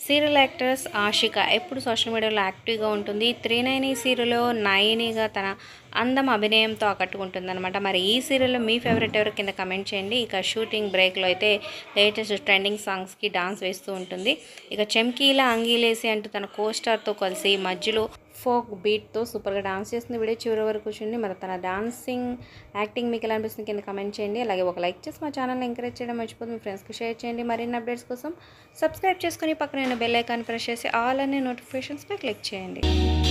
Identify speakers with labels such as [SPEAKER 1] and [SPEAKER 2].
[SPEAKER 1] serial actress Ashika ఎప్పుడు social మీడియాలో యాక్టివ్గా ఉంటుంది త్రీ నైన్ ఈ సీరియల్లో నయనిగా తన అందం అభినయంతో ఆకట్టుకుంటుందన్నమాట మరి ఈ సీరియల్లో మీ ఫేవరెట్ ఎవరు కింద కమెంట్ చేయండి ఇక షూటింగ్ బ్రేక్లో అయితే లేటెస్ట్ ట్రెండింగ్ సాంగ్స్కి డాన్స్ వేస్తూ ఉంటుంది ఇక చెమ్కీలా అంగీలేసి అంటూ తన కోస్టార్తో కలిసి మధ్యలో ఫోక్ బీట్తో సూపర్గా డాన్స్ చేస్తుంది వీడియో చివరి వరకు చూడండి మరి తన డాన్సింగ్ యాక్టింగ్ మీకు ఎలా అనిపిస్తుంది కింద కమెంట్ చేయండి అలాగే ఒక లైక్ చేసి మా ఛానల్ని ఎంకరేజ్ చేయడం మర్చిపోదు మీ ఫ్రెండ్స్కి షేర్ చేయండి మరిన్ని అప్డేట్స్ కోసం సబ్స్క్రైబ్ చేసుకుని పక్కన బెల్ ఐకాన్ ప్రెస్ చేసి ఆల్ అనే నోటిఫికేషన్స్పై క్లిక్ చేయండి